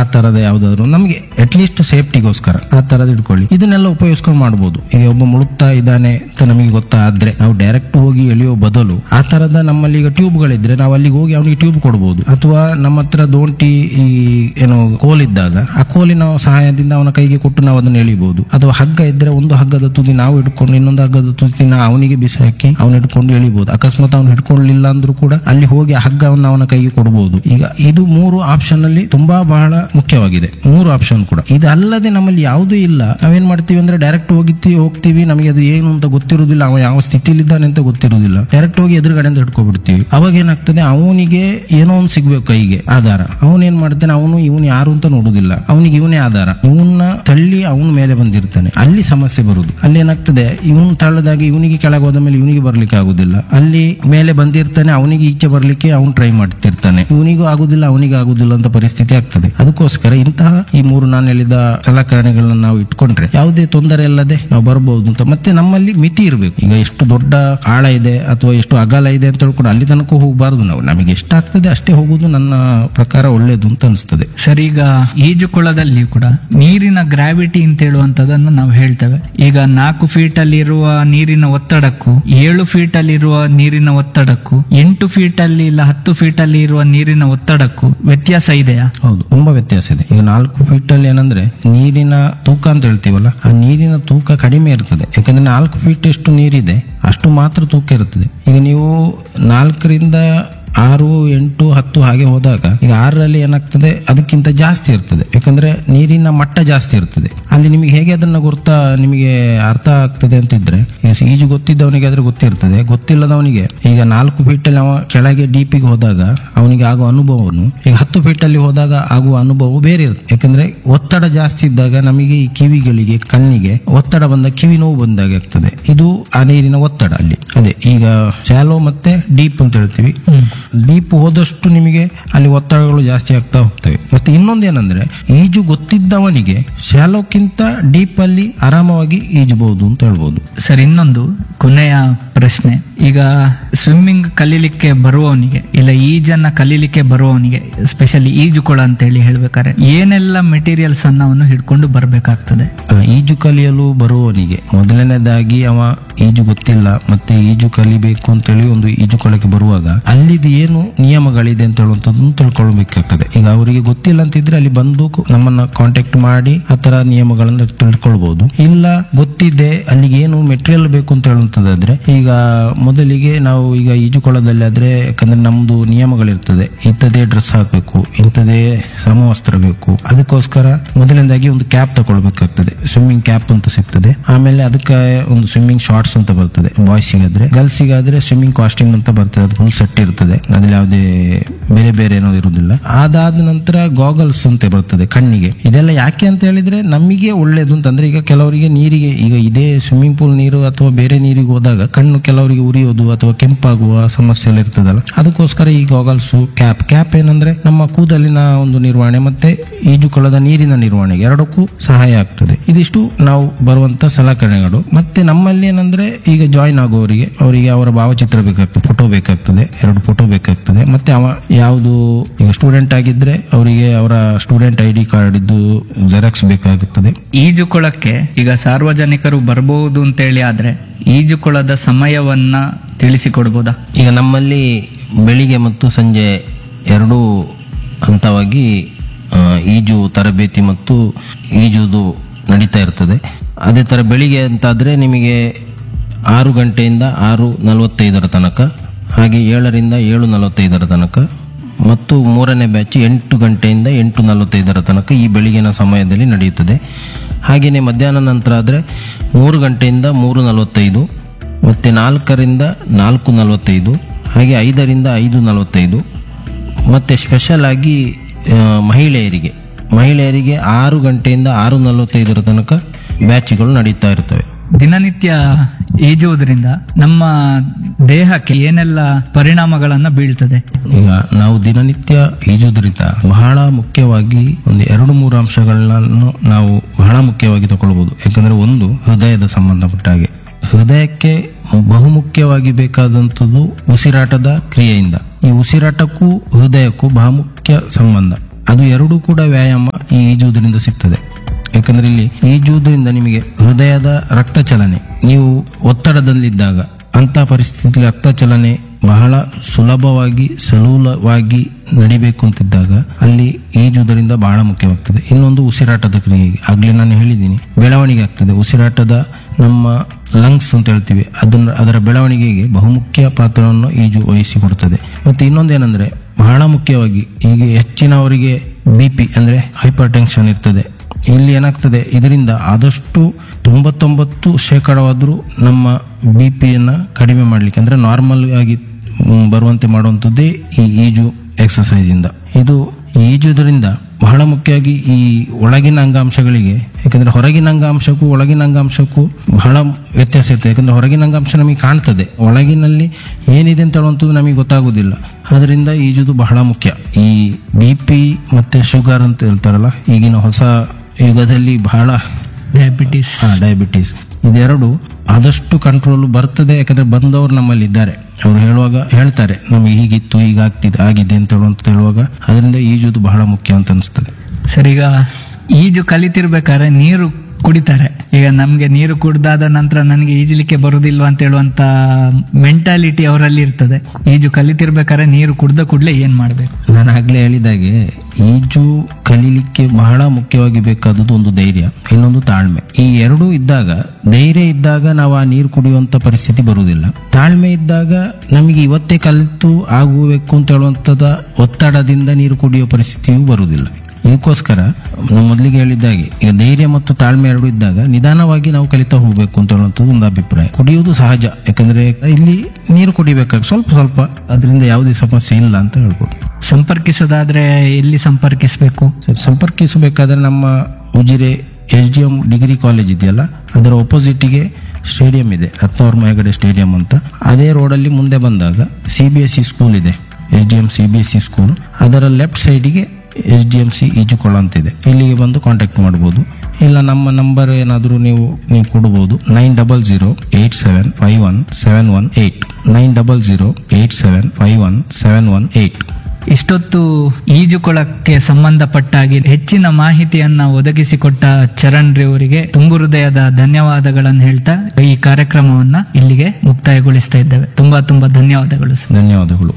ಆ ತರದ ಯಾವ್ದಾದ್ರು ನಮಗೆ ಅಟ್ಲೀಸ್ಟ್ ಸೇಫ್ಟಿಗೋಸ್ಕರ ಆ ತರದ್ ಇಟ್ಕೊಳ್ಳಿ ಇದನ್ನೆಲ್ಲ ಉಪಯೋಗಿಸ್ಕೊಂಡು ಮಾಡ್ಬೋದು ಈಗ ಒಬ್ಬ ಮುಳುಗ್ತಾ ಇದ್ದಾನೆ ಅಂತ ನಮಗೆ ಗೊತ್ತಾದ್ರೆ ನಾವು ಡೈರೆಕ್ಟ್ ಹೋಗಿ ಎಳೆಯೋ ಬದಲು ಆ ತರದ ನಮ್ಮಲ್ಲಿ ಈಗ ಟ್ಯೂಬ್ಗಳಿದ್ರೆ ನಾವು ಅಲ್ಲಿಗೆ ಹೋಗಿ ಅವನಿಗೆ ಟ್ಯೂಬ್ ಕೊಡ್ಬೋದು ಅಥವಾ ನಮ್ಮ ಹತ್ರ ದೋಂಟಿ ಈ ಏನು ಕೋಲಿದ್ದಾಗ ಆ ಕೋಲಿನ ಸಹಾಯದಿಂದ ಅವನ ಕೈಗೆ ಕೊಟ್ಟು ನಾವು ಅದನ್ನ ಎಳಿಬಹುದು ಅಥವಾ ಹಗ್ಗ ಇದ್ರೆ ಒಂದು ಹಗ್ಗದ ತುದಿ ನಾವು ಇಟ್ಕೊಂಡು ಇನ್ನೊಂದು ಹಗ್ಗದ ತುದಿನ ಅವನಿಗೆ ಬಿಸಿ ಹಾಕಿ ಅವನು ಹಿಡ್ಕೊಂಡು ಎಳಿಬಹುದು ಅಕಸ್ಮಾತ್ ಅವನು ಹಿಡ್ಕೊಳ್ಳಿಲ್ಲ ಅಂದ್ರೂ ಕೂಡ ಅಲ್ಲಿ ಹೋಗಿ ಆ ಹಗ್ಗವನ್ನು ಅವನ ಕೈಗೆ ಕೊಡಬಹುದು ಈಗ ಇದು ಮೂರು ಆಪ್ಷನ್ ಅಲ್ಲಿ ತುಂಬಾ ಬಹಳ ಮುಖ್ಯವಾಗಿದೆ ಮೂರು ಆಪ್ಷನ್ ಕೂಡ ಇದಲ್ಲದೆ ನಮ್ಮಲ್ಲಿ ಯಾವುದೂ ಇಲ್ಲ ನಾವೇನ್ ಮಾಡ್ತೀವಿ ಅಂದ್ರೆ ಡೈರೆಕ್ಟ್ ಹೋಗಿತ್ತಿ ಹೋಗ್ತೀವಿ ನಮಗೆ ಅದು ಏನು ಅಂತ ಗೊತ್ತಿರುವುದಿಲ್ಲ ಅವ ಯಾವ ಸ್ಥಿತಿಲಿದ್ದಾನೆ ಅಂತ ಗೊತ್ತಿರುವುದಿಲ್ಲ ಡೈರೆಕ್ಟ್ ಹೋಗಿ ಎದುರುಗಡೆಯಿಂದ ಹಿಡ್ಕೊಬಿಡ್ತೀವಿ ಅವಾಗ ಏನಾಗ್ತದೆ ಅವನಿಗೆ ಏನೋ ಒಂದು ಸಿಗ್ಬೇಕು ಕೈಗೆ ಆಧಾರ ಅವನ್ ಏನ್ ಮಾಡ್ತಾನೆ ಅವನು ಇವನು ಯಾರು ಅಂತ ನೋಡುದಿಲ್ಲ ಅವನಿಗೆ ಇವನೇ ಆಧಾರ ಇವನ್ನ ತಳ್ಳಿ ಅವನ ಮೇಲೆ ಬಂದಿರ್ತಾನೆ ಅಲ್ಲಿ ಸಮಸ್ಯೆ ಬರುದು ಅಲ್ಲಿ ಏನಾಗ್ತದೆ ಇವನ್ ತಳ್ಳದಾಗಿ ಇವನಿಗೆ ಕೆಳಗೆ ಹೋದ ಮೇಲೆ ಇವನಿಗೆ ಬರ್ಲಿಕ್ಕೆ ಆಗುದಿಲ್ಲ ಅಲ್ಲಿ ಮೇಲೆ ಬಂದಿರ್ತಾನೆ ಅವನಿಗೆ ಈಚೆ ಬರ್ಲಿಕ್ಕೆ ಅವನು ಟ್ರೈ ಮಾಡ್ತಿರ್ತಾನೆ ಇವನಿಗೂ ಆಗುದಿಲ್ಲ ಅವನಿಗೆ ಆಗುದಿಲ್ಲ ಅಂತ ಪರಿಸ್ಥಿತಿ ಆಗ್ತದೆ ಅದಕ್ಕೋಸ್ಕರ ಇಂತಹ ಈ ಮೂರು ನಾನು ಹೇಳಿದ ಸಲಕರಣೆಗಳನ್ನ ನಾವು ಇಟ್ಕೊಂಡ್ರೆ ಯಾವುದೇ ತೊಂದರೆ ಇಲ್ಲದೆ ನಾವು ಬರಬಹುದು ಅಂತ ಮತ್ತೆ ನಮ್ಮಲ್ಲಿ ಮಿತಿ ಇರಬೇಕು ಈಗ ಎಷ್ಟು ದೊಡ್ಡ ಆಳ ಇದೆ ಅಥವಾ ಎಷ್ಟು ಅಗಲ ಇದೆ ಅಂತ ಹೇಳ್ಕೊಂಡು ಅಲ್ಲಿ ತನಕ ಹೋಗಬಾರದು ನಾವು ನಮಗೆ ಎಷ್ಟಾಗ್ತದೆ ಅಷ್ಟೇ ಹೋಗುದು ನನ್ನ ಪ್ರಕಾರ ಒಳ್ಳೇದು ಅಂತ ಅನಿಸ್ತದೆ ಸರ್ ಈಗ ಈಜುಕೊಳದಲ್ಲಿ ಕೂಡ ನೀರಿನ ಗ್ರಾವಿಟಿ ಅಂತ ಹೇಳುವಂತದನ್ನು ನಾವು ಹೇಳ್ತೇವೆ ಈಗ ನಾಲ್ಕು ಫೀಟ್ ಅಲ್ಲಿರುವ ನೀರಿನ ಒತ್ತಡಕ್ಕೂ ಏಳು ಫೀಟ್ ಅಲ್ಲಿರುವ ನೀರಿನ ಒತ್ತಡಕ್ಕೂ ಎಂಟು ಫೀಟ್ ಅಲ್ಲಿ ಇಲ್ಲ ಹತ್ತು ಫೀಟ್ ಅಲ್ಲಿ ಇರುವ ನೀರಿನ ಒತ್ತಡಕ್ಕೂ ವ್ಯತ್ಯಾಸ ಇದೆಯಾ ಹೌದು ತುಂಬಾ ವ್ಯತ್ಯಾಸ ಇದೆ ಈಗ ನಾಲ್ಕು ಫೀಟ್ ಅಲ್ಲಿ ಏನಂದ್ರೆ ನೀರಿನ ತೂಕ ಅಂತ ಹೇಳ್ತೀವಲ್ಲ ಆ ನೀರಿನ ತೂಕ ಕಡಿಮೆ ಇರ್ತದೆ ಯಾಕಂದ್ರೆ ನಾಲ್ಕು ಫೀಟ್ ಎಷ್ಟು ನೀರಿದೆ ಅಷ್ಟು ಮಾತ್ರ ತೂಕ ಇರ್ತದೆ ಈಗ ನೀವು ನಾಲ್ಕರಿಂದ ಆರು ಎಂಟು ಹತ್ತು ಹಾಗೆ ಹೋದಾಗ ಈಗ ಆರರಲ್ಲಿ ಏನಾಗ್ತದೆ ಅದಕ್ಕಿಂತ ಜಾಸ್ತಿ ಇರ್ತದೆ ಯಾಕಂದ್ರೆ ನೀರಿನ ಮಟ್ಟ ಜಾಸ್ತಿ ಇರ್ತದೆ ಅಲ್ಲಿ ನಿಮಗೆ ಹೇಗೆ ಅದನ್ನ ಗುರ್ತಾ ನಿಮಗೆ ಅರ್ಥ ಆಗ್ತದೆ ಅಂತಿದ್ರೆ ಈಗ ಈಜು ಗೊತ್ತಿದ್ದವನಿಗೆ ಆದ್ರೆ ಗೊತ್ತಿರ್ತದೆ ಗೊತ್ತಿಲ್ಲದವನಿಗೆ ಈಗ ನಾಲ್ಕು ಫೀಟ್ ಅಲ್ಲಿ ಅವ ಕೆಳಗೆ ಡೀಪಿಗೆ ಹೋದಾಗ ಅವನಿಗೆ ಆಗುವ ಅನುಭವನು ಈಗ ಹತ್ತು ಫೀಟ್ ಅಲ್ಲಿ ಹೋದಾಗ ಆಗುವ ಅನುಭವ ಬೇರೆ ಇರುತ್ತೆ ಯಾಕಂದ್ರೆ ಒತ್ತಡ ಜಾಸ್ತಿ ಇದ್ದಾಗ ನಮಗೆ ಈ ಕಿವಿಗಳಿಗೆ ಕಣ್ಣಿಗೆ ಒತ್ತಡ ಬಂದ ಕಿವಿ ನೋವು ಬಂದಾಗ ಆಗ್ತದೆ ಇದು ಆ ನೀರಿನ ಒತ್ತಡ ಅಲ್ಲಿ ಅದೇ ಈಗ ಶಾಲೋ ಮತ್ತೆ ಡೀಪ್ ಅಂತ ಹೇಳ್ತೀವಿ ಡೀಪ್ ಹೋದಷ್ಟು ನಿಮಗೆ ಅಲ್ಲಿ ಒತ್ತಡಗಳು ಜಾಸ್ತಿ ಆಗ್ತಾ ಹೋಗ್ತವೆ ಮತ್ತೆ ಇನ್ನೊಂದೇನಂದ್ರೆ ಈಜು ಗೊತ್ತಿದ್ದವನಿಗೆ ಶಾಲೋಕ್ಕಿಂತ ಡೀಪ್ ಅಲ್ಲಿ ಆರಾಮವಾಗಿ ಈಜಬಹುದು ಅಂತ ಹೇಳ್ಬೋದು ಸರ್ ಇನ್ನೊಂದು ಕೊನೆಯ ಪ್ರಶ್ನೆ ಈಗ ಸ್ವಿಮ್ಮಿಂಗ್ ಕಲೀಲಿಕ್ಕೆ ಬರುವವನಿಗೆ ಇಲ್ಲ ಈಜನ್ನ ಕಲೀಲಿಕ್ಕೆ ಬರುವವನಿಗೆ ಸ್ಪೆಷಲಿ ಈಜುಕೊಳ ಅಂತ ಹೇಳಿ ಹೇಳ್ಬೇಕಾದ್ರೆ ಏನೆಲ್ಲ ಮೆಟೀರಿಯಲ್ಸ್ ಅನ್ನ ಅವನು ಹಿಡ್ಕೊಂಡು ಬರ್ಬೇಕಾಗ್ತದೆ ಆ, ಈಜು ಕಲಿಯಲು ಬರುವವನಿಗೆ ಮೊದಲನೇದಾಗಿ ಅವ ಈಜು ಗೊತ್ತಿಲ್ಲ ಮತ್ತೆ ಈಜು ಕಲಿಬೇಕು ಅಂತೇಳಿ ಒಂದು ಈಜು ಕೊಳಕ್ಕೆ ಬರುವಾಗ ಅಲ್ಲಿದು ಏನು ನಿಯಮಗಳಿದೆ ಅಂತ ಹೇಳುವಂಥದ್ದನ್ನು ತಿಳ್ಕೊಳ್ಬೇಕಾಗ್ತದೆ ಈಗ ಅವರಿಗೆ ಗೊತ್ತಿಲ್ಲ ಅಂತಿದ್ರೆ ಅಲ್ಲಿ ಬಂದು ಕು- ನಮ್ಮನ್ನ ಕಾಂಟ್ಯಾಕ್ಟ್ ಮಾಡಿ ಆ ತರ ನಿಯಮಗಳನ್ನು ತಿಳ್ಕೊಳ್ಬಹುದು ಇಲ್ಲ ಗೊತ್ತಿದೆ ಅಲ್ಲಿಗೆ ಏನು ಮೆಟೀರಿಯಲ್ ಬೇಕು ಅಂತ ಹೇಳುವಂತದ್ದಾದ್ರೆ ಈಗ ಮೊದಲಿಗೆ ನಾವು ಈಗ ಈಜುಕೊಳದಲ್ಲಿ ಆದ್ರೆ ಯಾಕಂದ್ರೆ ನಮ್ದು ನಿಯಮಗಳಿರ್ತದೆ ಇಂಥದೇ ಡ್ರೆಸ್ ಹಾಕಬೇಕು ಇಂಥದೇ ಸಮವಸ್ತ್ರ ಬೇಕು ಅದಕ್ಕೋಸ್ಕರ ಮೊದಲನೇದಾಗಿ ಒಂದು ಕ್ಯಾಪ್ ತಗೊಳ್ಬೇಕಾಗ್ತದೆ ಸ್ವಿಮ್ಮಿಂಗ್ ಕ್ಯಾಪ್ ಅಂತ ಸಿಗ್ತದೆ ಆಮೇಲೆ ಅದಕ್ಕೆ ಒಂದು ಸ್ವಿಮ್ಮಿಂಗ್ ಶಾರ್ಟ್ಸ್ ಅಂತ ಬರ್ತದೆ ಬಾಯ್ಸಿಗಾದ್ರೆ ಗರ್ಲ್ಸಿಗಾದ್ರೆ ಸ್ವಿಮ್ಮಿಂಗ್ ಕಾಸ್ಟ್ಯೂಮ್ ಅಂತ ಬರ್ತದೆ ಅದು ಫುಲ್ ಸೆಟ್ ಇರ್ತದೆ ಅದ್ರಲ್ಲಿ ಯಾವುದೇ ಬೇರೆ ಬೇರೆ ಏನೋ ಇರುವುದಿಲ್ಲ ಅದಾದ ನಂತರ ಗಾಗಲ್ಸ್ ಅಂತ ಬರ್ತದೆ ಕಣ್ಣಿಗೆ ಇದೆಲ್ಲ ಯಾಕೆ ಅಂತ ಹೇಳಿದ್ರೆ ನಮಗೆ ಒಳ್ಳೇದು ಅಂತಂದ್ರೆ ಈಗ ಕೆಲವರಿಗೆ ನೀರಿಗೆ ಈಗ ಇದೇ ಸ್ವಿಮ್ಮಿಂಗ್ ಪೂಲ್ ನೀರು ಅಥವಾ ಬೇರೆ ನೀರಿಗೆ ಹೋದಾಗ ಕಣ್ಣು ಕೆಲವರಿಗೆ ಉರಿಯೋದು ಅಥವಾ ಕೆಂಪಾಗುವ ಸಮಸ್ಯೆ ಎಲ್ಲ ಇರ್ತದಲ್ಲ ಅದಕ್ಕೋಸ್ಕರ ಈ ಗಾಗಲ್ಸ್ ಕ್ಯಾಪ್ ಕ್ಯಾಪ್ ಏನಂದ್ರೆ ನಮ್ಮ ಕೂದಲಿನ ಒಂದು ನಿರ್ವಹಣೆ ಮತ್ತೆ ಈಜುಕೊಳದ ನೀರಿನ ನಿರ್ವಹಣೆಗೆ ಎರಡಕ್ಕೂ ಸಹಾಯ ಆಗ್ತದೆ ಇದಿಷ್ಟು ನಾವು ಬರುವಂತ ಸಲಕರಣೆಗಳು ಮತ್ತೆ ನಮ್ಮಲ್ಲಿ ಏನಂದ್ರೆ ಈಗ ಜಾಯಿನ್ ಆಗುವವರಿಗೆ ಅವರಿಗೆ ಅವರ ಭಾವಚಿತ್ರ ಬೇಕಾಗ್ತದೆ ಫೋಟೋ ಬೇಕಾಗ್ತದೆ ಎರಡು ಫೋಟೋ ಬೇಕಾಗ್ತದೆ ಮತ್ತೆ ಅವ ಯಾವುದು ಈಗ ಸ್ಟೂಡೆಂಟ್ ಆಗಿದ್ರೆ ಅವರಿಗೆ ಅವರ ಸ್ಟೂಡೆಂಟ್ ಐ ಡಿ ಕಾರ್ಡ್ ಇದ್ದು ಜೆರಾಕ್ಸ್ ಬೇಕಾಗುತ್ತದೆ ಈಜುಕೊಳಕ್ಕೆ ಈಗ ಸಾರ್ವಜನಿಕರು ಬರಬಹುದು ಅಂತೇಳಿ ಆದ್ರೆ ಈಜುಕೊಳದ ಸಮಯವನ್ನ ತಿಳಿಸಿಕೊಡ್ಬೋದಾ ಈಗ ನಮ್ಮಲ್ಲಿ ಬೆಳಿಗ್ಗೆ ಮತ್ತು ಸಂಜೆ ಎರಡೂ ಹಂತವಾಗಿ ಆ, ಈಜು ತರಬೇತಿ ಮತ್ತು ಈಜುದು ನಡೀತಾ ಇರ್ತದೆ ಅದೇ ಥರ ಬೆಳಿಗ್ಗೆ ಅಂತಾದರೆ ನಿಮಗೆ ಆರು ಗಂಟೆಯಿಂದ ಆರು ನಲವತ್ತೈದರ ತನಕ ಹಾಗೆ ಏಳರಿಂದ ಏಳು ನಲವತ್ತೈದರ ತನಕ ಮತ್ತು ಮೂರನೇ ಬ್ಯಾಚ್ ಎಂಟು ಗಂಟೆಯಿಂದ ಎಂಟು ನಲವತ್ತೈದರ ತನಕ ಈ ಬೆಳಗಿನ ಸಮಯದಲ್ಲಿ ನಡೆಯುತ್ತದೆ ಹಾಗೆಯೇ ಮಧ್ಯಾಹ್ನ ನಂತರ ಆದರೆ ಮೂರು ಗಂಟೆಯಿಂದ ಮೂರು ನಲವತ್ತೈದು ಮತ್ತು ನಾಲ್ಕರಿಂದ ನಾಲ್ಕು ನಲವತ್ತೈದು ಹಾಗೆ ಐದರಿಂದ ಐದು ನಲವತ್ತೈದು ಮತ್ತು ಸ್ಪೆಷಲ್ ಆಗಿ ಆ, ಮಹಿಳೆಯರಿಗೆ ಮಹಿಳೆಯರಿಗೆ ಆರು ಗಂಟೆಯಿಂದ ಆರು ನಲವತ್ತೈದರ ತನಕ ಬ್ಯಾಚ್ಗಳು ನಡೀತಾ ಇರ್ತವೆ ದಿನನಿತ್ಯ ಈಜುವುದರಿಂದ ನಮ್ಮ ದೇಹಕ್ಕೆ ಏನೆಲ್ಲ ಪರಿಣಾಮಗಳನ್ನ ಬೀಳ್ತದೆ ಈಗ ನಾವು ದಿನನಿತ್ಯ ಈಜುವುದರಿಂದ ಬಹಳ ಮುಖ್ಯವಾಗಿ ಒಂದು ಎರಡು ಮೂರು ಅಂಶಗಳನ್ನು ನಾವು ಬಹಳ ಮುಖ್ಯವಾಗಿ ತಗೊಳ್ಬಹುದು ಯಾಕಂದ್ರೆ ಒಂದು ಹೃದಯದ ಸಂಬಂಧಪಟ್ಟ ಹಾಗೆ ಹೃದಯಕ್ಕೆ ಬಹುಮುಖ್ಯವಾಗಿ ಬೇಕಾದಂಥದ್ದು ಉಸಿರಾಟದ ಕ್ರಿಯೆಯಿಂದ ಈ ಉಸಿರಾಟಕ್ಕೂ ಹೃದಯಕ್ಕೂ ಬಹುಮುಖ್ಯ ಸಂಬಂಧ ಅದು ಎರಡೂ ಕೂಡ ವ್ಯಾಯಾಮ ಈ ಈಜುವುದರಿಂದ ಸಿಗ್ತದೆ ಯಾಕಂದ್ರೆ ಇಲ್ಲಿ ಈಜುವುದರಿಂದ ನಿಮಗೆ ಹೃದಯದ ರಕ್ತ ಚಲನೆ ನೀವು ಒತ್ತಡದಲ್ಲಿದ್ದಾಗ ಅಂತ ಪರಿಸ್ಥಿತಿಯಲ್ಲಿ ರಕ್ತ ಚಲನೆ ಬಹಳ ಸುಲಭವಾಗಿ ಸಲೂಲವಾಗಿ ನಡಿಬೇಕು ಅಂತಿದ್ದಾಗ ಅಲ್ಲಿ ಈಜುವುದರಿಂದ ಬಹಳ ಮುಖ್ಯವಾಗ್ತದೆ ಇನ್ನೊಂದು ಉಸಿರಾಟದ ಕ್ರಿಯೆಗೆ ಆಗ್ಲೇ ನಾನು ಹೇಳಿದ್ದೀನಿ ಬೆಳವಣಿಗೆ ಆಗ್ತದೆ ಉಸಿರಾಟದ ನಮ್ಮ ಲಂಗ್ಸ್ ಅಂತ ಹೇಳ್ತೀವಿ ಅದನ್ನ ಅದರ ಬೆಳವಣಿಗೆಗೆ ಬಹುಮುಖ್ಯ ಪಾತ್ರವನ್ನು ಈಜು ವಹಿಸಿಕೊಡುತ್ತದೆ ಮತ್ತೆ ಇನ್ನೊಂದೇನೆಂದ್ರೆ ಬಹಳ ಮುಖ್ಯವಾಗಿ ಈಗ ಹೆಚ್ಚಿನವರಿಗೆ ಬಿ ಪಿ ಅಂದ್ರೆ ಹೈಪರ್ ಟೆನ್ಷನ್ ಇರ್ತದೆ ಇಲ್ಲಿ ಏನಾಗ್ತದೆ ಇದರಿಂದ ಆದಷ್ಟು ತೊಂಬತ್ತೊಂಬತ್ತು ಶೇಕಡವಾದರೂ ನಮ್ಮ ಬಿ ಪಿಯನ್ನು ಕಡಿಮೆ ಮಾಡಲಿಕ್ಕೆ ಅಂದ್ರೆ ನಾರ್ಮಲ್ ಆಗಿ ಮ್, ಬರುವಂತೆ ಮಾಡುವಂಥದ್ದೇ ಈ ಈಜು ಎಕ್ಸಸೈಸ್ ಇಂದ ಇದು ಈಜುವುದರಿಂದ ಬಹಳ ಮುಖ್ಯವಾಗಿ ಈ ಒಳಗಿನ ಅಂಗಾಂಶಗಳಿಗೆ ಯಾಕಂದ್ರೆ ಹೊರಗಿನ ಅಂಗಾಂಶಕ್ಕೂ ಒಳಗಿನ ಅಂಗಾಂಶಕ್ಕೂ ಬಹಳ ವ್ಯತ್ಯಾಸ ಇರ್ತದೆ ಯಾಕಂದ್ರೆ ಹೊರಗಿನ ಅಂಗಾಂಶ ನಮಗೆ ಕಾಣ್ತದೆ ಒಳಗಿನಲ್ಲಿ ಏನಿದೆ ಅಂತ ಹೇಳುವಂಥದ್ದು ನಮಗೆ ಗೊತ್ತಾಗುವುದಿಲ್ಲ ಅದರಿಂದ ಈಜುದು ಬಹಳ ಮುಖ್ಯ ಈ ಬಿ ಪಿ ಮತ್ತೆ ಶುಗರ್ ಅಂತ ಹೇಳ್ತಾರಲ್ಲ ಈಗಿನ ಹೊಸ ಯುಗದಲ್ಲಿ ಬಹಳ ಡಯಾಬಿಟಿಸ್ ಡಯಾಬಿಟೀಸ್ ಇದೆರಡು ಆದಷ್ಟು ಕಂಟ್ರೋಲ್ ಬರ್ತದೆ ಯಾಕಂದ್ರೆ ಬಂದವರು ನಮ್ಮಲ್ಲಿ ಇದ್ದಾರೆ ಅವರು ಹೇಳುವಾಗ ಹೇಳ್ತಾರೆ ನಮಗೆ ಹೀಗಿತ್ತು ಈಗ ಆಗ್ತಿದೆ ಆಗಿದೆ ಅಂತ ಹೇಳುವಂತ ಹೇಳುವಾಗ ಅದರಿಂದ ಈಜುದು ಬಹಳ ಮುಖ್ಯ ಅಂತ ಅನಿಸ್ತದೆ ಸರ್ ಈಗ ಈಜು ಕಲಿತಿರ್ಬೇಕಾದ್ರೆ ನೀರು ಕುಡಿತಾರೆ ಈಗ ನಮ್ಗೆ ನೀರು ಕುಡ್ದಾದ ನಂತರ ನನಗೆ ಈಜಲಿಕ್ಕೆ ಬರುದಿಲ್ವಾ ಅಂತ ಹೇಳುವಂತ ಮೆಂಟಾಲಿಟಿ ಅವರಲ್ಲಿ ಇರ್ತದೆ ಈಜು ಕಲಿತಿರ್ಬೇಕಾದ್ರೆ ನೀರು ಕುಡ್ದ ಕೂಡಲೇ ಏನ್ ಮಾಡ್ಬೇಕು ನಾನು ಆಗ್ಲೇ ಹೇಳಿದಾಗೆ ಈಜು ಕಲೀಲಿಕ್ಕೆ ಬಹಳ ಮುಖ್ಯವಾಗಿ ಬೇಕಾದದ್ದು ಒಂದು ಧೈರ್ಯ ಇನ್ನೊಂದು ತಾಳ್ಮೆ ಈ ಎರಡೂ ಇದ್ದಾಗ ಧೈರ್ಯ ಇದ್ದಾಗ ನಾವು ಆ ನೀರು ಕುಡಿಯುವಂತ ಪರಿಸ್ಥಿತಿ ಬರುವುದಿಲ್ಲ ತಾಳ್ಮೆ ಇದ್ದಾಗ ನಮಗೆ ಇವತ್ತೇ ಕಲಿತು ಆಗಬೇಕು ಅಂತ ಹೇಳುವಂತದ ಒತ್ತಡದಿಂದ ನೀರು ಕುಡಿಯುವ ಪರಿಸ್ಥಿತಿಯೂ ಬರುವುದಿಲ್ಲ ಇದಕ್ಕೋಸ್ಕರ ನಾವು ಮೊದಲಿಗೆ ಹೇಳಿದ್ದಾಗೆ ಈಗ ಧೈರ್ಯ ಮತ್ತು ತಾಳ್ಮೆ ಎರಡು ಇದ್ದಾಗ ನಿಧಾನವಾಗಿ ನಾವು ಕಲಿತಾ ಹೋಗ್ಬೇಕು ಅಂತ ಹೇಳುವಂಥದ್ದು ಒಂದು ಅಭಿಪ್ರಾಯ ಕುಡಿಯುವುದು ಸಹಜ ಯಾಕಂದ್ರೆ ಇಲ್ಲಿ ನೀರು ಕುಡಿಬೇಕಾದ್ರೆ ಸ್ವಲ್ಪ ಸ್ವಲ್ಪ ಅದರಿಂದ ಯಾವುದೇ ಸಮಸ್ಯೆ ಇಲ್ಲ ಅಂತ ಹೇಳ್ಬೋದು ಸಂಪರ್ಕಿಸೋದಾದ್ರೆ ಎಲ್ಲಿ ಸಂಪರ್ಕಿಸಬೇಕು ಸರಿ, ಸಂಪರ್ಕಿಸಬೇಕಾದ್ರೆ ನಮ್ಮ Ujire S D M degree college ಇದೆಯಲ್ಲ ಅದರ ಒಪೋಸಿಟ್ಗೆ ಸ್ಟೇಡಿಯಂ ಇದೆ ರತ್ನವರ್ಮ ಹೆಗಡೆ ಸ್ಟೇಡಿಯಂ ಅಂತ ಅದೇ ರೋಡಲ್ಲಿ ಮುಂದೆ ಬಂದಾಗ C B S C school ಇದೆ S D M C B S C school ಅದರ ಲೆಫ್ಟ್ ಸೈಡಿಗೆ ಎಸ್ ಡಿ ಎಂ ಸಿ ಈಜುಕೊಳ ಅಂತಿದೆ ಇಲ್ಲಿಗೆ ಬಂದು ಕಾಂಟ್ಯಾಕ್ಟ್ ಮಾಡ್ಬೋದು ಇಲ್ಲ ನಮ್ಮ ನಂಬರ್ ಏನಾದರೂ ನೀವು ನೀವು ಕೊಡ್ಬೋದು nine double zero eight seven five one seven one eight nine double zero eight seven five one seven one eight ಇಷ್ಟೊತ್ತು ಈಜುಕೊಳಕ್ಕೆ ಸಂಬಂಧಪಟ್ಟಾಗಿ ಹೆಚ್ಚಿನ ಮಾಹಿತಿಯನ್ನ ಒದಗಿಸಿಕೊಟ್ಟ ಚರಣ್ ಅವರಿಗೆ ತುಂಬು ಹೃದಯದ ಧನ್ಯವಾದಗಳನ್ನು ಹೇಳ್ತಾ ಈ ಕಾರ್ಯಕ್ರಮವನ್ನ ಇಲ್ಲಿಗೆ ಮುಕ್ತಾಯಗೊಳಿಸ್ತಾ ಇದ್ದೇವೆ ತುಂಬಾ ತುಂಬಾ ಧನ್ಯವಾದಗಳು ಸರ್ ಧನ್ಯವಾದಗಳು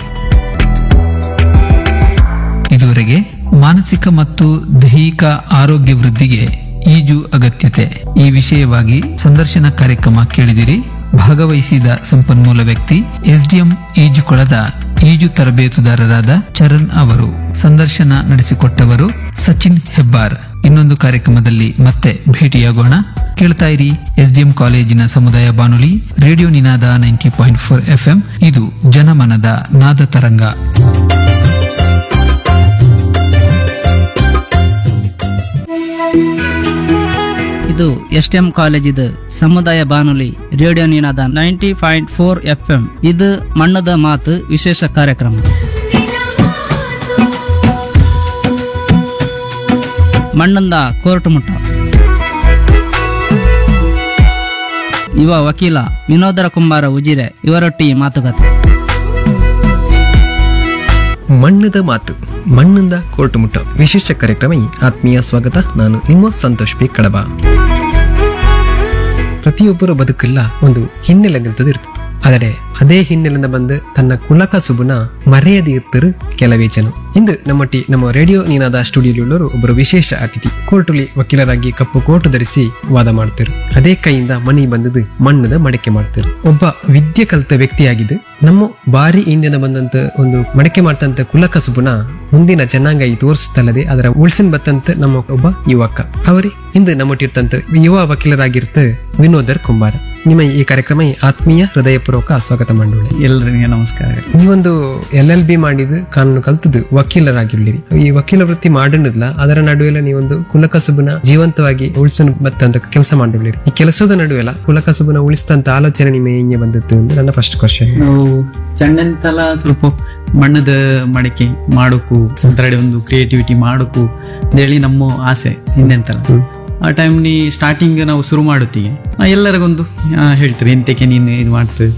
ಇದುವರೆಗೆ ಮಾನಸಿಕ ಮತ್ತು ದೈಹಿಕ ಆರೋಗ್ಯ ವೃದ್ಧಿಗೆ ಈಜು ಅಗತ್ಯತೆ ಈ ವಿಷಯವಾಗಿ ಸಂದರ್ಶನ ಕಾರ್ಯಕ್ರಮ ಕೇಳಿದಿರಿ ಭಾಗವಹಿಸಿದ ಸಂಪನ್ಮೂಲ ವ್ಯಕ್ತಿ ಎಸ್ಡಿಎಂ ಈಜುಕೊಳದ ಈಜು ತರಬೇತುದಾರರಾದ ಚರಣ್ ಅವರು ಸಂದರ್ಶನ ನಡೆಸಿಕೊಟ್ಟವರು ಸಚಿನ್ ಹೆಬ್ಬಾರ್ ಇನ್ನೊಂದು ಕಾರ್ಯಕ್ರಮದಲ್ಲಿ ಮತ್ತೆ ಭೇಟಿಯಾಗೋಣ ಕೇಳ್ತಾ ಇರಿ ಎಸ್ಡಿಎಂ ಕಾಲೇಜಿನ ಸಮುದಾಯ ಬಾನುಲಿ radio Ninaada ninety point four FM ಇದು ಜನಮನದ ನಾದ ತರಂಗ ಇದು ಎಸ್ ಟಿ ಎಂ ಕಾಲೇಜಿದು ಸಮುದಾಯ ಬಾನುಲಿ radio Ninaada ninety point four F M ಇದು ಮಣ್ಣದ ಮಾತು ವಿಶೇಷ ಕಾರ್ಯಕ್ರಮ ಮಣ್ಣಂದ ಕೋರ್ಟ್ ಮುಟ್ಟ ಯುವ ವಕೀಲ ವಿನೋದರ ಕುಂಬಾರ ಉಜಿರೆ ಇವರೊಟ್ಟಿ ಮಾತುಕತೆ ಮಣ್ಣದ ಮಾತು ಮಣ್ಣಿಂದ ಕೋರ್ಟು ಮುಟ್ಟ ವಿಶೇಷ ಕಾರ್ಯಕ್ರಮ ಆತ್ಮೀಯ ಸ್ವಾಗತ ನಾನು ನಿಮ್ಮ ಸಂತೋಷ್ ಪಿ ಕಡಬ ಪ್ರತಿಯೊಬ್ಬರ ಬದುಕಲ್ಲ ಒಂದು ಹಿನ್ನೆಲೆ ನಿಲ್ತದೆ ಇರ್ತದೆ ಆದರೆ ಅದೇ ಹಿನ್ನೆಲೆಯಿಂದ ಬಂದು ತನ್ನ ಕುಲಕಸುಬುನ ಮರೆಯದೆ ಇರ್ತರು ಕೆಲವೇ ಜನ ಇಂದು ನಮ್ಮೊಟ್ಟಿ ನಮ್ಮ ರೇಡಿಯೋ ನೀನಾದ ಸ್ಟುಡಿಯೋದಲ್ಲಿರೋರು ಒಬ್ಬರು ವಿಶೇಷ ಅತಿಥಿ ಕೋರ್ಟುಲಿ ವಕೀಲರಾಗಿ ಕಪ್ಪು ಕೋಟು ಧರಿಸಿ ವಾದ ಮಾಡ್ತಾರೆ ಅದೇ ಕೈಯಿಂದ ಮನಿ ಬಂದದ್ದು ಮಣ್ಣದ ಮಡಕೆ ಮಾಡ್ತಾರೆ ಒಬ್ಬ ವಿದ್ಯೆ ಕಲಿತ ವ್ಯಕ್ತಿಯಾಗಿದ್ದು ನಮ್ಮ ಬಾರಿ ಹಿಂದಿನ ಬಂದಂತ ಒಂದು ಮಡಕೆ ಮಾಡ್ತಂತ ಕುಲಕಸುಬುನ ಮುಂದಿನ ಜನಾಂಗ ಈ ತೋರಿಸುತ್ತಲ್ಲದೆ ಅದರ ಉಳ್ಸನ್ ಬತ್ತಂತ ನಮ್ಮ ಒಬ್ಬ ಯುವಕ ಅವರೇ ಇಂದು ನಮ್ಮೊಟ್ಟಿರ್ತಂತ ಯುವ ವಕೀಲರಾಗಿರ್ತ ವಿನೋದರ್ ಕುಂಬಾರ ನಿಮ್ಮ ಈ ಕಾರ್ಯಕ್ರಮ ಆತ್ಮೀಯ ಹೃದಯಪೂರ್ವಕ ಸ್ವಾಗತ ಮಾಡೋಣ ಎಲ್ಲರಿಗೆ ನಮಸ್ಕಾರ ನೀವೊಂದು ಎಲ್ ಎಲ್ ಬಿ ಮಾಡಿದ್ದು ಕಾನೂನು ಕಲ್ತದ್ದು ವಕೀಲರಾಗಿರ್ಲಿರಿ ಈ ವಕೀಲ ವೃತ್ತಿ ಮಾಡಿದ್ಲ ಅದರ ನಡುವೆಲ್ಲ ನೀವೊಂದು ಕುಲಕಸುಬನ ಜೀವಂತವಾಗಿ ಉಳಿಸನ್ ಬತ್ತಂತ ಕೆಲಸ ಮಾಡಿರ್ಲಿರಿ ಈ ಕೆಲಸದ ನಡುವೆಲ್ಲ ಕುಲಕಸುಬನ ಉಳಿಸ್ತಂತ ಆಲೋಚನೆ ನಿಮ್ಮ ಹೆಂಗೆ ಬಂದಿತ್ತು ಅಂತ ನನ್ನ ಫಸ್ಟ್ ಕ್ವಶನ್ ನಾವು ಚಂಡಂತಲ ಸ್ವಲ್ಪ ಮಣ್ಣದ ಮಡಿಕೆ ಮಾಡೋಕು ಒಂಥರಡೆ ಒಂದು ಕ್ರಿಯೇಟಿವಿಟಿ ಮಾಡೋಕು ಅಂತೇಳಿ ನಮ್ಮ ಆಸೆ ಹಿಂದೆಂತಲ ಆ ಟೈಮ್ ನೀ ಸ್ಟಾರ್ಟಿಂಗ್ ನಾವು ಶುರು ಮಾಡುತ್ತೀಗೆ ಆ, ಎಲ್ಲರಿಗೊಂದು ಆ, ಹೇಳ್ತಾರೆ ಎಂತಕ್ಕೆ ನೀನು ಇದು ಮಾಡ್ತದೆ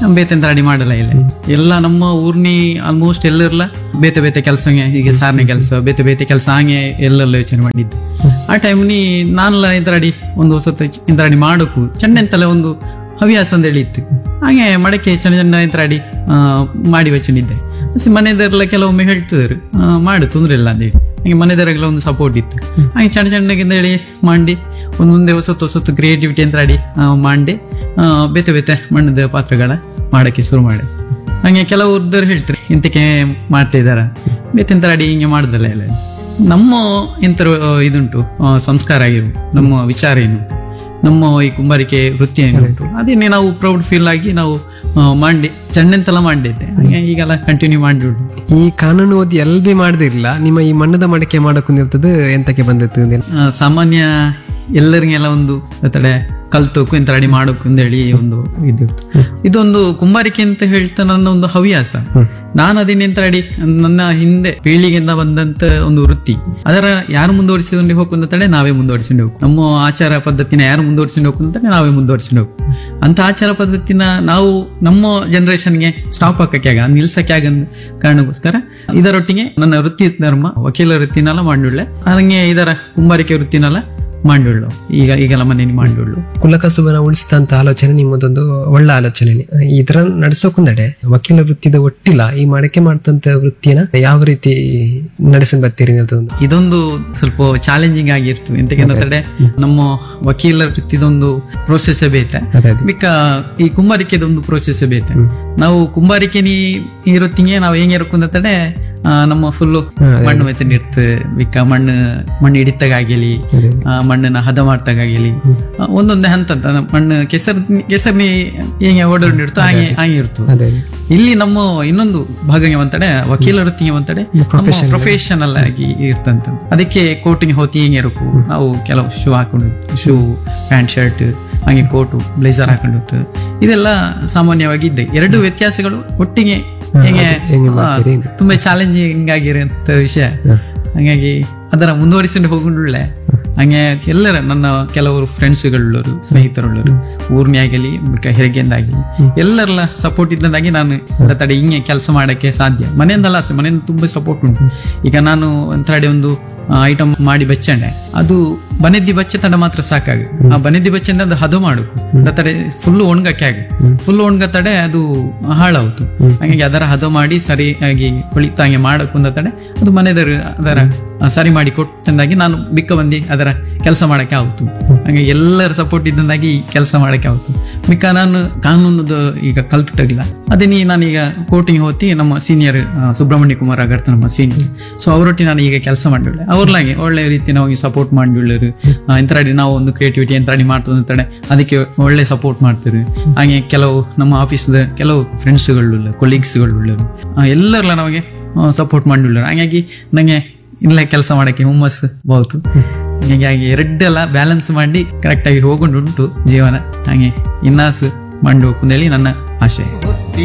ಬೇತೆ ರೆಡಿ ಮಾಡಲ್ಲ ಇಲ್ಲ ಎಲ್ಲ ನಮ್ಮ ಊರ್ನಿ ಆಲ್ಮೋಸ್ಟ್ ಎಲ್ಲರಲ್ಲ ಬೇತೆ ಬೇತೆ ಕೆಲಸ ಹೀಗೆ ಸಾರನೆ ಕೆಲಸ ಬೇತೆ ಬೇತೆ ಕೆಲಸ ಹಂಗೆ ಎಲ್ಲೆಲ್ಲ ಯೋಚನೆ ಮಾಡಿದ್ದು ಆ ಟೈಮ್ನಿ ನಾನೆಲ್ಲ ಇಂತರಾಡಿ ಒಂದು ಹೊಸ ಇಂತರಾಡಿ ಮಾಡೋಕು ಚೆಂಡೆಂತಲ್ಲ ಒಂದು ಹವ್ಯಾಸ ಅಂತ ಹೇಳಿ ಇತ್ತು ಹಾಗೆ ಮಡಕೆ ಚೆನ್ನ ಚೆನ್ನ ಇಂತರಾಡಿ ಆ, ಮಾಡಿ ವಚನಿದ್ದೆ ಮನೆದರೆಲ್ಲ ಕೆಲವೊಮ್ಮೆ ಹೇಳ್ತಿದ್ರು ಆ, ಮಾಡು ತೊಂದ್ರೆ ಇಲ್ಲ ಅಂತೇಳಿ ಹಾಗೆ ಮನೆದರೆಲ್ಲ ಒಂದು ಸಪೋರ್ಟ್ ಇತ್ತು ಹಾಗೆ ಸಣ್ಣ ಸಣ್ಣಗಿಂದ ಹೇಳಿ ಮಾಡಿ ಒಂದು ಮುಂದೆ ಹೊಸತ್ತು ಹೊಸತ್ತು ಕ್ರಿಯೇಟಿವಿಟಿ ಅಂತ ಆಡಿ ಆ, ಮಾಡಿ ಆ, ಬೇತೆ ಬೇತೆ ಮಣ್ಣದ ಪಾತ್ರಗಳ ಮಾಡಕ್ಕೆ ಶುರು ಮಾಡಿ ಹಂಗೆ ಕೆಲವ್ರದ್ದು ಹೇಳ್ತಾರೆ ಇಂತಕ್ಕೆ ಮಾಡ್ತಾ ಇದಾರ ಬೇತೆ ಎಂತ ಅಡಿ ಹಿಂಗೆ ಮಾಡುದಲ್ಲ ಎಲ್ಲ ನಮ್ಮ ಎಂತರ ಇದುಂಟು ಆ, ಸಂಸ್ಕಾರ ಆಗಿರು ನಮ್ಮ ವಿಚಾರ ಏನು ನಮ್ಮ ಈ ಕುಂಬಾರಿಕೆ ವೃತ್ತಿ ಏನುಂಟು ಅದೇನೆ ನಾವು ಪ್ರೌಡ್ ಫೀಲ್ ಆಗಿ ನಾವು ಆ, ಮಾಡಿ ಚೆಂಡೆಂತೆಲ್ಲ ಮಾಡಿದ್ದೆ ಹಾಗೆ ಈಗೆಲ್ಲ ಕಂಟಿನ್ಯೂ ಮಾಡಿಬಿಡು ಈ ಕಾನೂನು ಓದಿ ಎಲ್ ಬಿ ಮಾಡದಿರ್ಲಿಲ್ಲ ನಿಮ್ಮ ಈ ಮಣ್ಣದ ಮಡಕೆ ಮಾಡಕ್ಕೆ ನಿಲ್ತದ್ದು ಎಂತಕ್ಕೆ ಬಂದಿತ್ತು ಅಂದೇಳಿ? ಆ, ಸಾಮಾನ್ಯ ಎಲ್ಲರಿಗೆಲ್ಲ ಒಂದು ತಡೆ ಕಲ್ತೋಕು ಇಂತ ರೆಡಿ ಮಾಡೋಕು ಅಂತ ಹೇಳಿ ಒಂದು ಇದಿತ್ತು ಇದೊಂದು ಕುಂಬಾರಿಕೆ ಅಂತ ಹೇಳ್ತಾ ನನ್ನ ಒಂದು ಹವ್ಯಾಸ ನಾನು ಅದನ್ನೆಂತ ರೆಡಿ ನನ್ನ ಹಿಂದೆ ಪೀಳಿಗೆಯಿಂದ ಬಂದಂತ ಒಂದು ವೃತ್ತಿ ಅದರ ಯಾರು ಮುಂದುವರಿಸಿಕೊಂಡು ಹೋಗ್ಕೊಂಡ ತಡೆ ನಾವೇ ಮುಂದುವರಿಸಿಕೊಂಡು ಹೋಗು ನಮ್ಮ ಆಚಾರ ಪದ್ಧತಿನ ಯಾರು ಮುಂದುವರಿಸಿಕೊಂಡು ಹೋಗ್ಕೊಂಡ ನಾವೇ ಮುಂದುವರಿಸಿಕೊಂಡು ಹೋಗು ಅಂತ ಆಚಾರ ಪದ್ಧತಿನ ನಾವು ನಮ್ಮ ಜನರೇಷನ್ಗೆ ಸ್ಟಾಪ್ ಹಾಕಕ್ಕೆ ಆಗ ನಿಲ್ಸಕ್ಕೆ ಆಗ ಕಾರಣಕ್ಕೋಸ್ಕರ ಇದರೊಟ್ಟಿಗೆ ನನ್ನ ವೃತ್ತಿ ಧರ್ಮ ವಕೀಲ ವೃತ್ತಿನೆಲ್ಲ ಮಾಡಿಳ್ಳೆ ಹಂಗೆ ಇದರ ಕುಂಬಾರಿಕೆ ವೃತ್ತಿನೆಲ್ಲ ಮಾಡಿಳ್ಳು ಈಗ ಈಗೆಲ್ಲ ಮನೇಲಿ ಮಾಡಿಳ್ಳು ಕುಲಕಸುಬನ ಉಳಿಸಿದಂತ ಆಲೋಚನೆ ನಿಮ್ಮದೊಂದು ಒಳ್ಳೆ ಆಲೋಚನೆ ಇದರ ನಡೆಸೋಕುಂದಡೆ ವಕೀಲ ವೃತ್ತಿದ ಒಟ್ಟಿಲ್ಲ ಈ ಮಡಕೆ ಮಾಡ್ತಂತ ವೃತ್ತಿನ ಯಾವ ರೀತಿ ನಡೆಸನ್ ಬರ್ತೀರಿ ಅನ್ನೋದೊಂದು ಇದೊಂದು ಸ್ವಲ್ಪ ಚಾಲೆಂಜಿಂಗ್ ಆಗಿರ್ತು ಎಂತಕ್ಕೆ ತಡೆ ನಮ್ಮ ವಕೀಲರ ವೃತ್ತಿದೊಂದು ಪ್ರೋಸೆಸ್ ಬೇತೆ ಅದೇ ಅದೇ ಬಿಕ್ಕ ಈ ಕುಂಬಾರಿಕೆದೊಂದು ಪ್ರೋಸೆಸ್ ಬೇತೆ ನಾವು ಕುಂಬಾರಿಕೆ ನೀ ಇರುತ್ತಿಗೆ ನಾವು ಹೆಂಗೆ ಇರಕ್ಕಂದ ತಡೆ ಆ, ನಮ್ಮ ಫುಲ್ಲು ಮಣ್ಣು ಮೆತ್ತಂಡ್ ಇರ್ತು ಬಿಕ್ಕ ಮಣ್ಣು ಮಣ್ಣು ಹಿಡಿತಾಗಿಲಿ ಅದೇ. ಮಣ್ಣನ್ನ ಹದ ಮಾಡ್ತಾಗಿಲಿ ಒಂದೊಂದೇ ಹಂತ ಅಂತ ನಮ್ಮ ಮಣ್ಣು ಕೆಸರ್ ಕೆಸರ್ನಿ ಹೆಂಗೆ ಓಡಾಡಿರ್ತು ಹಾಗೆ ಹಾಗೆ ಇರ್ತು ಅದೇ ಇಲ್ಲಿ ನಮ್ಮ ಇನ್ನೊಂದು ಭಾಗಗೆ ಒಂತಡೆ ವಕೀಲ ವೃತ್ತಿಗೆ ಒಂತಡೆ ಪ್ರೊಫೆಷನಲ್ ಆಗಿ ಇರ್ತಂತ ಅದಕ್ಕೆ ಕೋಟಿಗೆ ಹೋತಿ ಹಿಂಗೆ ಇರಕು ನಾವು ಕೆಲವು ಶೂ ಹಾಕೊಂಡು ಶೂ ಪ್ಯಾಂಟ್ ಶರ್ಟ್ ಹಾಗೆ ಕೋಟು ಬ್ಲೇಸರ್ ಹಾಕೊಂಡು ಇದೆಲ್ಲ ಸಾಮಾನ್ಯವಾಗಿ ಇದ್ದೆ ಎರಡು ವ್ಯತ್ಯಾಸಗಳು ಒಟ್ಟಿಗೆ ಹೆಂಗೆ ಹೆಂಗೆ ಆ, ಮಾಡ್ತೀರಿ? ತುಂಬಾ ಚಾಲೆಂಜಿಂಗ್ ಆಗಿರೋಂಥ ವಿಷಯ ಹಾಗಾಗಿ ಅದರ ಮುಂದುವರಿಸಿಕೊಂಡು ಹೋಗೊಂಡುಳ್ಳೆ ಹಂಗೆ ಎಲ್ಲರ ನನ್ನ ಕೆಲವರು ಫ್ರೆಂಡ್ಸ್ಗಳುಳ್ಳರು ಸ್ನೇಹಿತರುಳ್ಳರು ಊರ್ನಿ ಆಗಲಿ ಹೆರಿಗೆಂದಾಗಲಿ ಎಲ್ಲರೆಲ್ಲ ಸಪೋರ್ಟ್ ಇದ್ದಂದಾಗಿ ನಾನು ತಡೆ ಹಿಂಗೆ ಕೆಲಸ ಮಾಡಕ್ಕೆ ಸಾಧ್ಯ ಮನೆಯಿಂದಲ್ಲ ಅಷ್ಟೇ ಮನೆಯಿಂದ ತುಂಬಾ ಸಪೋರ್ಟ್ ಉಂಟು ಈಗ ನಾನು ಒಂತಡೆ ಒಂದು ಐಟಮ್ ಮಾಡಿ ಬಚ್ಚಂಡೆ ಅದು ಬನೆದ್ದಿ ಬಚ್ಚೆ ತಡ ಮಾತ್ರ ಸಾಕಾಗ ಆ ಬನೆದ್ದಿ ಬಚ್ಚೆಂದ ಅದು ಹದ ಮಾಡು ತಡೆ ಫುಲ್ ಒಣಗಕ್ಕೆ ಆಗ ಫುಲ್ ಒಣಗ ತಡೆ ಅದು ಹಾಳಾಯ್ತು ಹಾಗಾಗಿ ಅದರ ಹದ ಮಾಡಿ ಸರಿಯಾಗಿ ಕುಳಿತ ಹಂಗೆ ಮಾಡಕ್ಕೆ ತಡೆ ಅದು ಮನೆದವರು ಅದರ ಆ, ಸರಿ ಮಾಡಿ ಕೊಟ್ಟಂದಾಗಿ ನಾನು ಬಿಕ್ಕ ಬಂದು ಅದರ ಕೆಲಸ ಮಾಡಕ್ಕೆ ಆಯ್ತು ಹಾಗೆ ಎಲ್ಲರ ಸಪೋರ್ಟ್ ಇದ್ದಂದಾಗಿ ಕೆಲಸ ಮಾಡಕ್ಕೆ ಆಯ್ತು ಬಿಕ್ಕ ನಾನು ಕಾನೂನದು ಈಗ ಕಲ್ತು ತಗಿಲ್ಲ ಅದೇ ನೀ ನಾನೀಗ ಕೋರ್ಟಿಗೆ ಹೋತಿ ನಮ್ಮ ಸೀನಿಯರ್ ಸುಬ್ರಹ್ಮಣ್ಯ ಕುಮಾರ್ ಆಗರ್ತ ನಮ್ಮ ಸೀನಿಯರ್ ಸೊ ಅವರೊಟ್ಟಿಗೆ ನಾನು ಈಗ ಕೆಲಸ ಮಾಡಿಳೆ ಅವ್ರಲಾಗೆ ಒಳ್ಳೆ ರೀತಿ ನಾವು ಸಪೋರ್ಟ್ ಮಾಡಿಳ್ಳರು ಎಂತರಾಡಿ ನಾವು ಒಂದು ಕ್ರಿಯೇಟಿವಿಟಿ ಎಂತರಾಡಿ ಮಾಡ್ತದೆ ಅಂತೇಳಿ ಅದಕ್ಕೆ ಒಳ್ಳೆ ಸಪೋರ್ಟ್ ಮಾಡ್ತಾರೆ ಹಾಗೆ ಕೆಲವು ನಮ್ಮ ಆಫೀಸ್ದ ಕೆಲವು ಫ್ರೆಂಡ್ಸ್ಗಳು ಕೊಲೀಗ್ಸ್ಗಳು ಎಲ್ಲರಲ್ಲ ನಮಗೆ ಸಪೋರ್ಟ್ ಮಾಡಿಳ್ಳರು ಹಾಗಾಗಿ ನಂಗೆ ಇಲ್ಲೇ ಕೆಲಸ ಮಾಡಕ್ಕೆ ಹುಮ್ಮಸ್ಸು ಬಹುದು ಹೀಗಾಗಿ ಎರಡೆಲ್ಲ ಬ್ಯಾಲೆನ್ಸ್ ಮಾಡಿ ಕರೆಕ್ಟಾಗಿ ಹೋಗೊಂಡು ಉಂಟು ಜೀವನ ಹಾಗೆ ಇನ್ನಾಸು ಮಂಡು ಹೇಳಿ ನನ್ನ ಆಶೆ